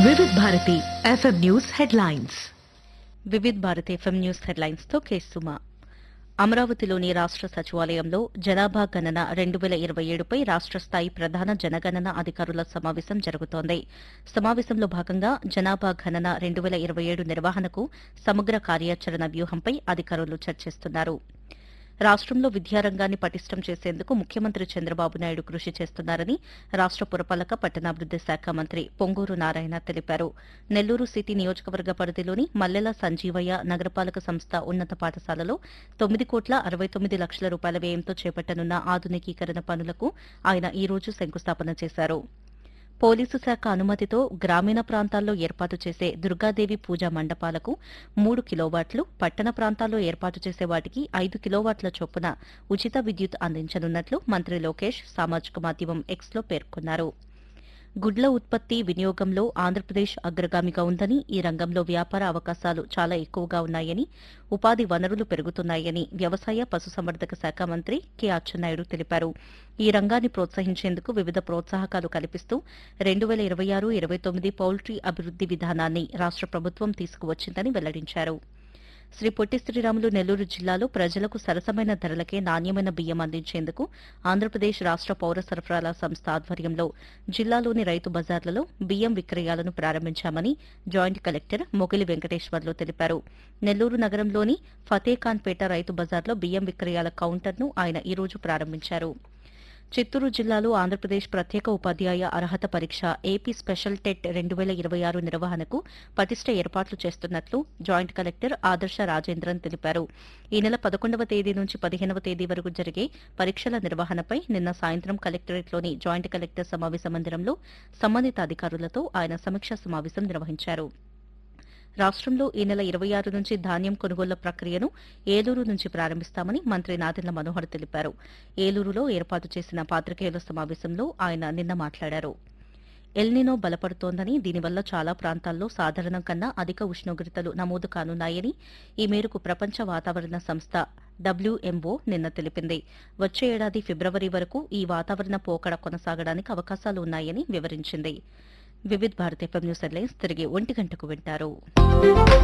Vividh Bharati FM news headlines Vividh Bharat FM news headlines తో కేసుమా అమరావతిలోని రాష్ట్ర సచివాలయంలో జనాభా గణన రెండు వేల ఇరవై ఏడుపై రాష్ట్ర స్థాయి ప్రధాన జనగణన అధికారుల సమావేశం జరుగుతోంది సమావేశంలో భాగంగా జనాభా గణన రెండు వేల ఇరవై ఏడు నిర్వహణకు సమగ్ర కార్యాచరణ వ్యూహంపై అధికారులు చర్చిస్తున్నారు రాష్ట్రంలో విద్యారంగాన్ని పటిష్టం చేసేందుకు ముఖ్యమంత్రి చంద్రబాబు నాయుడు కృషి చేస్తున్నారని రాష్ట్ర పురపాలక పట్టణాభివృద్ది శాఖ మంత్రి పొంగూరు నారాయణ తెలిపారు నెల్లూరు సిటీ నియోజకవర్గ పరిధిలోని మల్లెల సంజీవయ్య నగరపాలక సంస్థ ఉన్నత పాఠశాలలో తొమ్మిది కోట్ల అరవై తొమ్మిది లక్షల రూపాయల వ్యయంతో చేపట్టనున్న ఆధునికీకరణ పనులకు ఆయన ఈ రోజు శంకుస్థాపన చేశారు పోలీసు శాఖ అనుమతితో గ్రామీణ ప్రాంతాల్లో ఏర్పాటు చేసే దుర్గాదేవి పూజా మండపాలకు మూడు కిలోవాట్లు పట్టణ ప్రాంతాల్లో ఏర్పాటు చేసే వాటికి ఐదు కిలోవాట్ల చొప్పున ఉచిత విద్యుత్ అందించనున్నట్లు మంత్రి లోకేష్ సామాజిక మాధ్యమం ఎక్స్లో పేర్కొన్నారు గుడ్ల ఉత్పత్తి వినియోగంలో ఆంధ్రప్రదేశ్ అగ్రగామిగా ఉందని ఈ రంగంలో వ్యాపార అవకాశాలు చాలా ఎక్కువగా ఉన్నాయని ఉపాధి వనరులు పెరుగుతున్నాయని వ్యవసాయ పశుసంవర్ధక శాఖ మంత్రి కె అచ్చెన్నాయుడు తెలిపారు ఈ రంగాన్ని ప్రోత్సహించేందుకు వివిధ ప్రోత్సాహకాలు కల్పిస్తూ రెండు వేల ఇరవై ఆరు ఇరవై తొమ్మిది పౌల్ట్రీ అభివృద్ది విధానాన్ని రాష్ట్ర ప్రభుత్వం తీసుకువచ్చిందని వెల్లడించారు శ్రీ పొట్టి శ్రీరాములు నెల్లూరు జిల్లాలో ప్రజలకు సరసమైన ధరలకే నాణ్యమైన బియ్యం అందించేందుకు ఆంధ్రప్రదేశ్ రాష్ట్ర పౌర సరఫరాల సంస్థ ఆధ్వర్యంలో జిల్లాలోని రైతు బజార్లలో బియ్యం విక్రయాలను ప్రారంభించామని జాయింట్ కలెక్టర్ మొగిలి వెంకటేశ్వర్లు తెలిపారు నెల్లూరు నగరంలోని ఫతేఖాన్పేట రైతు బజార్లో బియ్యం విక్రయాల కౌంటర్ను ఆయన ఈ రోజు ప్రారంభించారు చిత్తూరు జిల్లాలో ఆంధ్రప్రదేశ్ ప్రత్యేక ఉపాధ్యాయ అర్హత పరీక్ష ఏపీ స్పెషల్ టెట్ రెండు వేల ఇరవై ఆరు నిర్వహణకు పటిష్ట ఏర్పాట్లు చేస్తున్నట్లు జాయింట్ కలెక్టర్ ఆదర్శ రాజేంద్రన్ తెలిపారు ఈ నెల పదకొండవ తేదీ నుంచి పదిహేనవ తేదీ వరకు జరిగే పరీక్షల నిర్వహణపై నిన్న సాయంత్రం కలెక్టరేట్లోని జాయింట్ కలెక్టర్ సమావేశ మందిరంలో సంబంధిత అధికారులతో ఆయన సమీక్షా సమావేశం నిర్వహించారు రాష్ట్రంలో ఈ నెల ఇరవై ఆరు నుంచి ధాన్యం కొనుగోళ్ల ప్రక్రియను ఏలూరు నుంచి ప్రారంభిస్తామని మంత్రి నాదెండ్ల మనోహర్ తెలిపారు ఏలూరులో ఏర్పాటు చేసిన పాత్రికేయుల సమావేశంలో ఆయన నిన్న మాట్లాడారు ఎల్నినో బలపడుతోందని దీనివల్ల చాలా ప్రాంతాల్లో సాధారణం కన్నా అధిక ఉష్ణోగ్రతలు నమోదు కానున్నాయని ఈ మేరకు ప్రపంచ వాతావరణ సంస్థ డబ్ల్యూఎంఓ నిన్న తెలిపింది వచ్చే ఏడాది ఫిబ్రవరి వరకు ఈ వాతావరణ పోకడ కొనసాగడానికి అవకాశాలు ఉన్నాయని వివరించింది Vividh Bharat FM news headlines తిరిగి ఒంటి గంటకు వింటారు